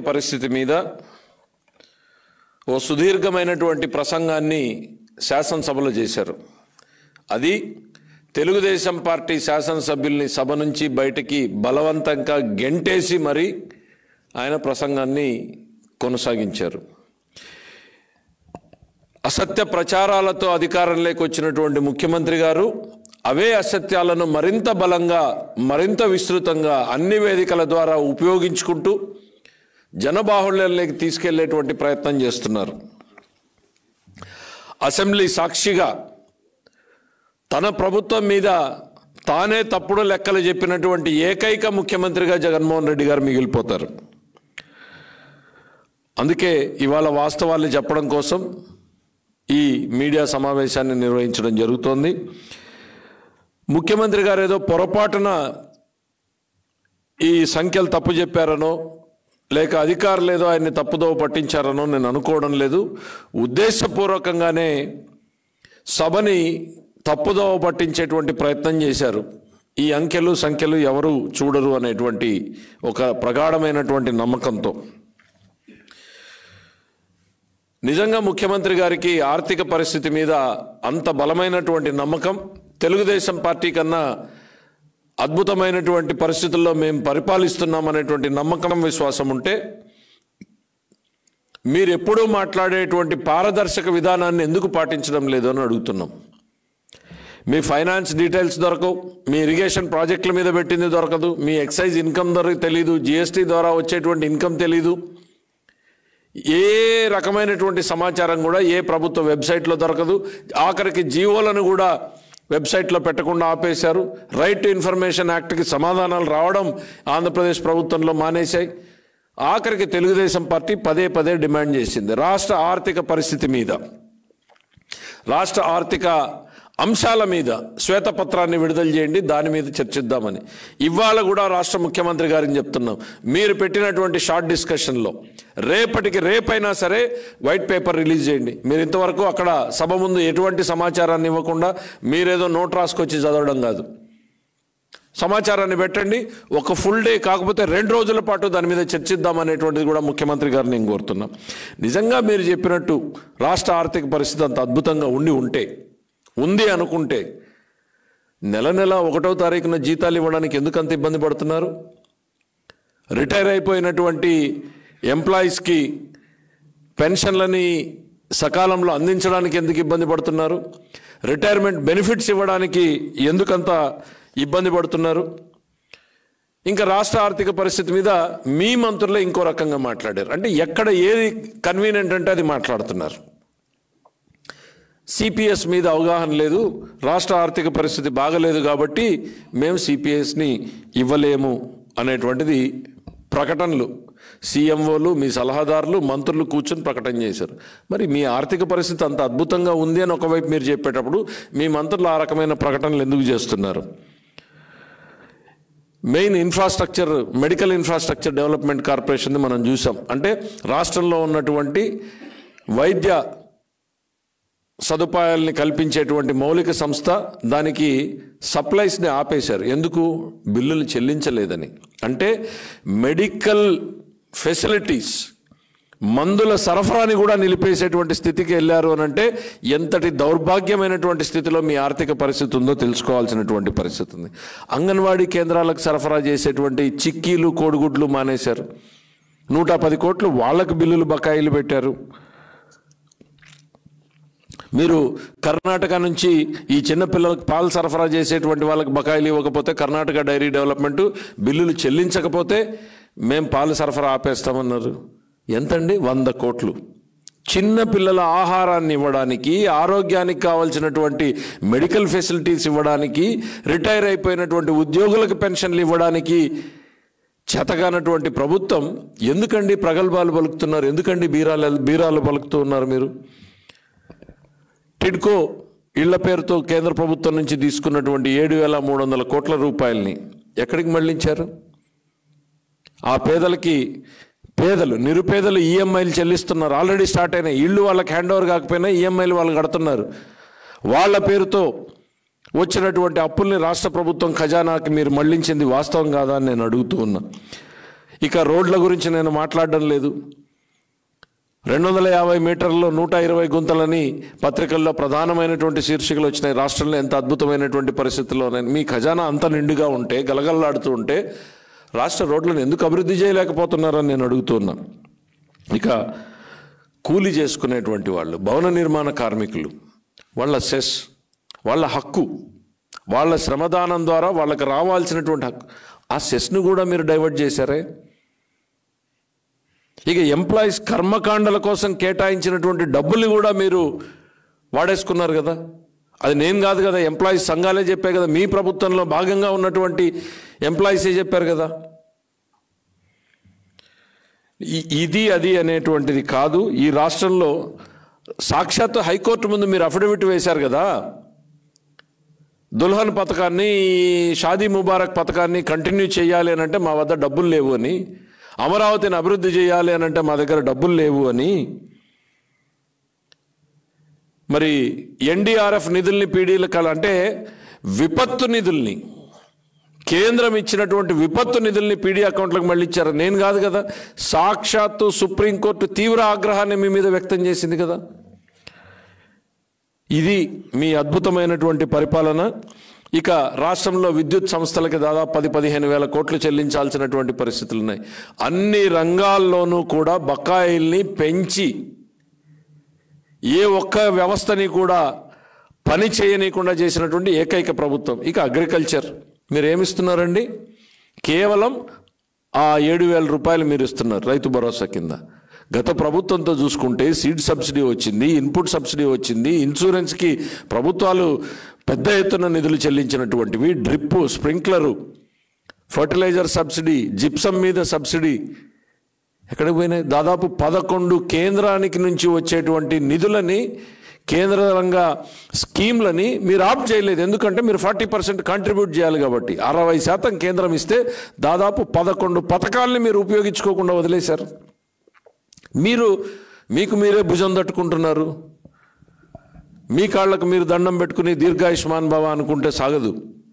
పరిస్థితి మీద ఓ సుదీర్ఘమైనటువంటి ప్రసంగాన్ని శాసనసభలో చేశారు అది తెలుగుదేశం పార్టీ శాసనసభ్యుల్ని సభ నుంచి బయటికి బలవంతంగా గెంటేసి మరి ఆయన ప్రసంగాన్ని కొనసాగించారు అసత్య ప్రచారాలతో అధికారంలోకి వచ్చినటువంటి ముఖ్యమంత్రి గారు అవే అసత్యాలను మరింత బలంగా మరింత విస్తృతంగా అన్ని వేదికల ద్వారా ఉపయోగించుకుంటూ జనబాహుళ్యంలోకి తీసుకెళ్లేటువంటి ప్రయత్నం చేస్తున్నారు అసెంబ్లీ సాక్షిగా తన ప్రభుత్వం మీద తానే తప్పుడు లెక్కలు చెప్పినటువంటి ఏకైక ముఖ్యమంత్రిగా జగన్మోహన్ రెడ్డి గారు మిగిలిపోతారు అందుకే ఇవాళ వాస్తవాల్ని చెప్పడం కోసం ఈ మీడియా సమావేశాన్ని నిర్వహించడం జరుగుతోంది ముఖ్యమంత్రి గారు ఏదో పొరపాటున ఈ సంఖ్యలు తప్పు చెప్పారనో లేక అధికారులు ఏదో ఆయన్ని తప్పుదోవ పట్టించారనో నేను అనుకోవడం లేదు ఉద్దేశపూర్వకంగానే సభని తప్పుదోవ పట్టించేటువంటి ప్రయత్నం చేశారు ఈ అంకెలు సంఖ్యలు ఎవరు చూడరు అనేటువంటి ఒక ప్రగాఢమైనటువంటి నమ్మకంతో నిజంగా ముఖ్యమంత్రి గారికి ఆర్థిక పరిస్థితి మీద అంత బలమైనటువంటి నమ్మకం తెలుగుదేశం పార్టీ కన్నా అద్భుతమైనటువంటి పరిస్థితుల్లో మేము పరిపాలిస్తున్నాం అనేటువంటి నమ్మకం విశ్వాసం ఉంటే మీరు ఎప్పుడూ మాట్లాడేటువంటి పారదర్శక విధానాన్ని ఎందుకు పాటించడం లేదు అని అడుగుతున్నాం మీ ఫైనాన్స్ డీటెయిల్స్ దొరకవు మీ ఇరిగేషన్ ప్రాజెక్టుల మీద పెట్టింది దొరకదు మీ ఎక్సైజ్ ఇన్కమ్ దొరక తెలీదు జిఎస్టీ ద్వారా వచ్చేటువంటి ఇన్కమ్ తెలీదు ఏ రకమైనటువంటి సమాచారం కూడా ఏ ప్రభుత్వ వెబ్సైట్లో దొరకదు ఆఖరికి జీవోలను కూడా వెబ్సైట్లో పెట్టకుండా ఆపేశారు రైట్ టు ఇన్ఫర్మేషన్ యాక్ట్కి సమాధానాలు రావడం ఆంధ్రప్రదేశ్ ప్రభుత్వంలో మానేశాయి ఆఖరికి తెలుగుదేశం పార్టీ పదే పదే డిమాండ్ చేసింది రాష్ట్ర ఆర్థిక పరిస్థితి మీద రాష్ట్ర ఆర్థిక అంశాల మీద శ్వేతపత్రాన్ని విడుదల చేయండి దాని మీద చర్చిద్దామని ఇవాళ కూడా రాష్ట్ర ముఖ్యమంత్రి గారికి చెప్తున్నాం మీరు పెట్టినటువంటి షార్ట్ డిస్కషన్లో రేపటికి రేపైనా సరే వైట్ పేపర్ రిలీజ్ చేయండి మీరు ఇంతవరకు అక్కడ సభ ముందు ఎటువంటి సమాచారాన్ని ఇవ్వకుండా మీరేదో నోట్ రాసుకొచ్చి చదవడం కాదు సమాచారాన్ని పెట్టండి ఒక ఫుల్ డే కాకపోతే రెండు రోజుల పాటు దాని మీద చర్చిద్దాం అనేటువంటిది కూడా ముఖ్యమంత్రి గారిని నేను కోరుతున్నాం నిజంగా మీరు చెప్పినట్టు రాష్ట్ర ఆర్థిక పరిస్థితి అంత అద్భుతంగా ఉండి ఉంటే ఉంది అనుకుంటే నెల నెల ఒకటో తారీఖున జీతాలు ఇవ్వడానికి ఎందుకు అంత ఇబ్బంది పడుతున్నారు రిటైర్ అయిపోయినటువంటి ఎంప్లాయీస్కి పెన్షన్లని సకాలంలో అందించడానికి ఎందుకు ఇబ్బంది పడుతున్నారు రిటైర్మెంట్ బెనిఫిట్స్ ఇవ్వడానికి ఎందుకంత ఇబ్బంది పడుతున్నారు ఇంకా రాష్ట్ర ఆర్థిక పరిస్థితి మీద మీ మంత్రులే ఇంకో రకంగా మాట్లాడారు అంటే ఎక్కడ ఏది కన్వీనియంట్ అంటే అది మాట్లాడుతున్నారు సిపిఎస్ మీద అవగాహన లేదు రాష్ట్ర ఆర్థిక పరిస్థితి బాగలేదు కాబట్టి మేము సిపిఎస్ని ఇవ్వలేము అనేటువంటిది ప్రకటనలు సీఎంఓలు మీ సలహాదారులు మంత్రులు కూర్చొని ప్రకటన చేశారు మరి మీ ఆర్థిక పరిస్థితి అంత అద్భుతంగా ఉంది అని ఒకవైపు మీరు చెప్పేటప్పుడు మీ మంత్రులు ఆ రకమైన ప్రకటనలు ఎందుకు చేస్తున్నారు main infrastructure medical infrastructure development corporation మనం చూసాం అంటే రాష్ట్రంలో ఉన్నటువంటి వైద్య సదుపాయాల్ని కల్పించేటువంటి మౌలిక సంస్థ దానికి సప్లైస్ని ఆపేశారు ఎందుకు బిల్లులు చెల్లించలేదని అంటే మెడికల్ ఫెసిలిటీస్ మందుల సరఫరాని కూడా నిలిపేసేటువంటి స్థితికి వెళ్ళారు అని అంటే ఎంతటి దౌర్భాగ్యమైనటువంటి స్థితిలో మీ ఆర్థిక పరిస్థితి ఉందో తెలుసుకోవాల్సినటువంటి పరిస్థితి ఉంది అంగన్వాడీ కేంద్రాలకు సరఫరా చేసేటువంటి చిక్కీలు కోడిగుడ్లు మానేశారు నూట పది కోట్లు వాళ్ళకు బిల్లులు బకాయిలు పెట్టారు మీరు కర్ణాటక నుంచి ఈ చిన్న పిల్లలకు పాలు సరఫరా చేసేటువంటి వాళ్ళకి బకాయిలు ఇవ్వకపోతే కర్ణాటక డైరీ డెవలప్మెంట్ బిల్లులు చెల్లించకపోతే మేము పాలు సరఫరా ఆపేస్తామన్నారు ఎంతండి వంద కోట్లు చిన్న పిల్లల ఆహారాన్ని ఇవ్వడానికి ఆరోగ్యానికి కావాల్సినటువంటి మెడికల్ ఫెసిలిటీస్ ఇవ్వడానికి రిటైర్ అయిపోయినటువంటి ఉద్యోగులకు పెన్షన్లు ఇవ్వడానికి చేతగానటువంటి ప్రభుత్వం ఎందుకండి ప్రగల్భాలు పలుకుతున్నారు ఎందుకండి బీరాలు బీరాలు పలుకుతూ ఉన్నారు మీరు టిడ్కో ఇళ్ల పేరుతో కేంద్ర ప్రభుత్వం నుంచి తీసుకున్నటువంటి ఏడు వేల మూడు వందల కోట్ల రూపాయలని ఎక్కడికి మళ్లించారు ఆ పేదలకి పేదలు నిరుపేదలు ఈఎంఐలు చెల్లిస్తున్నారు ఆల్రెడీ స్టార్ట్ అయినాయి ఇళ్ళు వాళ్ళకి హ్యాండ్ ఓవర్ కాకపోయినా ఈఎంఐలు వాళ్ళు కడుతున్నారు వాళ్ళ పేరుతో వచ్చినటువంటి అప్పుల్ని రాష్ట్ర ప్రభుత్వం ఖజానాకి మీరు మళ్లించింది వాస్తవం కాదా అని నేను అడుగుతూ ఉన్నా ఇక రోడ్ల గురించి నేను మాట్లాడడం లేదు రెండు వందల యాభై మీటర్లలో నూట ఇరవై గుంతలని పత్రికల్లో ప్రధానమైనటువంటి శీర్షికలు వచ్చినాయి రాష్ట్రంలో ఎంత అద్భుతమైనటువంటి పరిస్థితుల్లో ఉన్నాయి. మీ ఖజానా అంత నిండుగా ఉంటే గలగలలాడుతూ ఉంటే రాష్ట్ర రోడ్లను ఎందుకు అభివృద్ధి చేయలేకపోతున్నారని నేను అడుగుతున్నా ఇక కూలి చేసుకునేటువంటి వాళ్ళు భవన నిర్మాణ కార్మికులు వాళ్ళ సెస్ వాళ్ళ హక్కు వాళ్ళ శ్రమదానం ద్వారా వాళ్ళకి రావాల్సినటువంటి హక్కు ఆ సెస్ను కూడా మీరు డైవర్ట్ చేశారే ఇక ఎంప్లాయీస్ కర్మకాండల కోసం కేటాయించినటువంటి డబ్బులు కూడా మీరు వాడేసుకున్నారు కదా అది నేను కాదు కదా ఎంప్లాయీస్ సంఘాలే చెప్పే కదా మీ ప్రభుత్వంలో భాగంగా ఉన్నటువంటి ఎంప్లాయీసే చెప్పారు కదా ఇ- ఇది అది అనేటువంటిది కాదు ఈ రాష్ట్రంలో సాక్షాత్తు హైకోర్టు ముందు మీరు అఫిడవిట్ వేశారు కదా దుల్హన్ పథకాన్ని షాదీ ముబారక్ పథకాన్ని కంటిన్యూ చేయాలి అని అంటే మా వద్ద డబ్బులు లేవు అని అమరావతిని అభివృద్ధి చేయాలి అని అంటే మా దగ్గర డబ్బులు లేవు అని మరి ఎన్డీఆర్ఎఫ్ నిధుల్ని పీడీల కల అంటే విపత్తు నిధుల్ని కేంద్రం ఇచ్చినటువంటి విపత్తు నిధుల్ని పీడీ అకౌంట్లకు మళ్ళీ ఇచ్చారు నేను కాదు కదా సాక్షాత్తు సుప్రీంకోర్టు తీవ్ర ఆగ్రహాన్ని మీ మీద వ్యక్తం చేసింది కదా ఇది మీ అద్భుతమైనటువంటి పరిపాలన ఇక రాష్ట్రంలో విద్యుత్ సంస్థలకి దాదాపు పది పదిహేను వేల కోట్లు చెల్లించాల్సినటువంటి పరిస్థితులు ఉన్నాయి అన్ని రంగాల్లోనూ కూడా బకాయిల్ని పెంచి ఏ ఒక్క వ్యవస్థని కూడా పని చేయనీయకుండా చేసినటువంటి ఏకైక ప్రభుత్వం ఇక అగ్రికల్చర్ మీరు ఏమిస్తున్నారండి కేవలం ఆ ఏడు వేల రూపాయలు మీరు ఇస్తున్నారు రైతు భరోసా కింద గత ప్రభుత్వంతో చూసుకుంటే సీడ్ సబ్సిడీ వచ్చింది ఇన్పుట్ సబ్సిడీ వచ్చింది ఇన్సూరెన్స్కి ప్రభుత్వాలు పెద్ద ఎత్తున నిధులు చెల్లించినటువంటివి drip sprinkler fertilizer subsidy gypsum మీద సబ్సిడీ ఎక్కడికి పోయినాయి దాదాపు పదకొండు కేంద్రానికి నుంచి వచ్చేటువంటి నిధులని కేంద్ర రంగ స్కీమ్లని మీరు ఆప్ చేయలేదు ఎందుకంటే మీరు ఫార్టీ పర్సెంట్ కాంట్రిబ్యూట్ చేయాలి కాబట్టి అరవై శాతం కేంద్రం ఇస్తే దాదాపు పదకొండు పథకాలని మీరు ఉపయోగించుకోకుండా వదిలేశారు మీరు మీకు మీరే భుజం తట్టుకుంటున్నారు మీ కాళ్ళకు మీరు దండం పెట్టుకుని దీర్ఘాయుష్మాన్ భవ అనుకుంటే సాగదు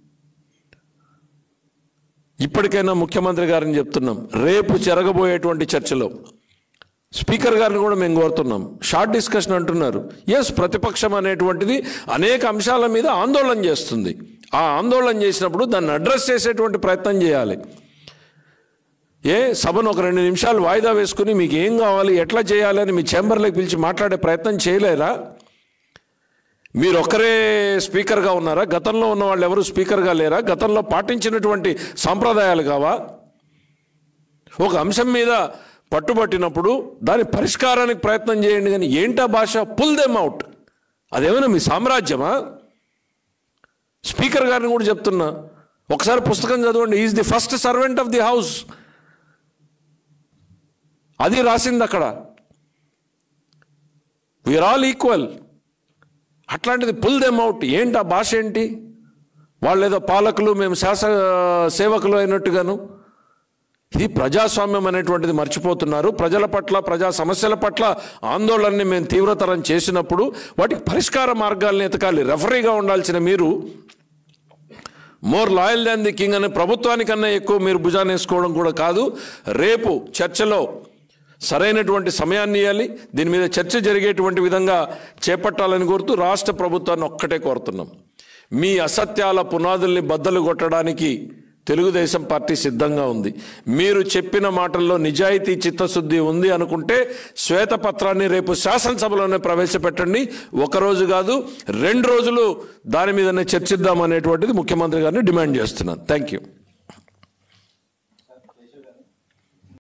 ఇప్పటికైనా ముఖ్యమంత్రి గారిని చెప్తున్నాం రేపు జరగబోయేటువంటి చర్చలో స్పీకర్ గారిని కూడా మేము కోరుతున్నాం షార్ట్ డిస్కషన్ అంటున్నారు ఎస్ ప్రతిపక్షం అనేటువంటిది అనేక అంశాల మీద ఆందోళన చేస్తుంది ఆ ఆందోళన చేసినప్పుడు దాన్ని అడ్రస్ చేసేటువంటి ప్రయత్నం చేయాలి ఏ సభను ఒక రెండు నిమిషాలు వాయిదా వేసుకుని మీకు ఏం కావాలి ఎట్లా చేయాలి అని మీ ఛాంబర్లోకి పిలిచి మాట్లాడే ప్రయత్నం చేయలేరా మీరు ఒక్కరే స్పీకర్గా ఉన్నారా గతంలో ఉన్న వాళ్ళు ఎవరు స్పీకర్గా లేరా గతంలో పాటించినటువంటి సాంప్రదాయాలు కావా ఒక అంశం మీద పట్టుబట్టినప్పుడు దాని పరిష్కారానికి ప్రయత్నం చేయండి కానీ ఏంటా భాష పుల్ దెమ్ అవుట్ అదేమైనా మీ సామ్రాజ్యమా స్పీకర్ గారిని కూడా చెప్తున్నా ఒకసారి పుస్తకం చదవండి is the first servant of the house అది రాసింది అక్కడ వీఆర్ ఆల్ ఈక్వల్ అట్లాంటిది పుల్ దెమ్ అవుట్ ఏంటి ఆ భాష ఏంటి వాళ్ళు ఏదో పాలకులు మేము శాసన సేవకులు అయినట్టుగాను ఇది ప్రజాస్వామ్యం అనేటువంటిది మర్చిపోతున్నారు ప్రజల పట్ల ప్రజా సమస్యల పట్ల ఆందోళనని మేము తీవ్రతరం చేసినప్పుడు వాటికి పరిష్కార మార్గాల్ని ఎతకాలి రెఫరీగా ఉండాల్సిన మీరు more loyal than the king అనే ప్రభుత్వానికన్నా ఎక్కువ మీరు భుజాన్ని వేసుకోవడం కూడా కాదు రేపు చర్చలో సరైనటువంటి సమయాన్ని ఇవ్వాలి దీని మీద చర్చ జరిగేటువంటి విధంగా చేపట్టాలని కోరుతూ రాష్ట్ర ప్రభుత్వాన్ని ఒక్కటే కోరుతున్నాం మీ అసత్యాల పునాదుల్ని బద్దలు కొట్టడానికి తెలుగుదేశం పార్టీ సిద్ధంగా ఉంది మీరు చెప్పిన మాటల్లో నిజాయితీ చిత్తశుద్ధి ఉంది అనుకుంటే శ్వేతపత్రాన్ని రేపు శాసనసభలోనే ప్రవేశపెట్టండి ఒక రోజు కాదు రెండు రోజులు దాని మీదనే చర్చిద్దాం అనేటువంటిది ముఖ్యమంత్రి గారిని డిమాండ్ చేస్తున్నాను థ్యాంక్ యూ